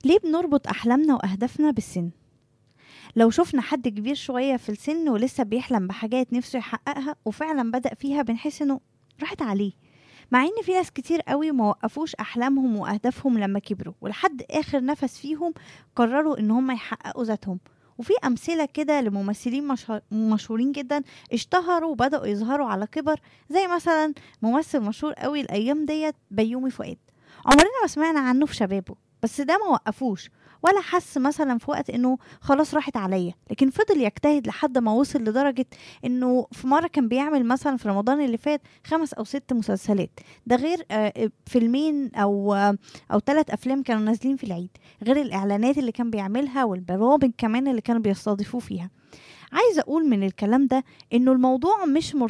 ليه بنربط أحلامنا وأهدافنا بالسن؟ لو شفنا حد كبير شوية في السن ولسه بيحلم بحاجات نفسه يحققها وفعلا بدأ فيها بنحس إنه راحت عليه مع إن في ناس كتير قوي ما وقفوش أحلامهم وأهدافهم لما كبروا ولحد آخر نفس فيهم قرروا إن هم يحققوا ذاتهم وفي أمثلة كده لممثلين مشهور- مشهورين جدا اشتهروا وبدأوا يظهروا على كبر زي مثلا ممثل مشهور قوي الأيام ديت بيومي فؤاد عمرنا ما سمعنا عنه في شبابه بس ده ما وقفوش ولا حس مثلا في وقت انه خلاص راحت عليا لكن فضل يجتهد لحد ما وصل لدرجة انه في مرة كان بيعمل مثلا في رمضان اللي فات خمس او ست مسلسلات ده غير آه، فيلمين او آه، او ثلاث افلام كانوا نازلين في العيد غير الاعلانات اللي كان بيعملها والبرامج كمان اللي كانوا بيستضيفوه فيها عايزه اقول من الكلام ده انه الموضوع مش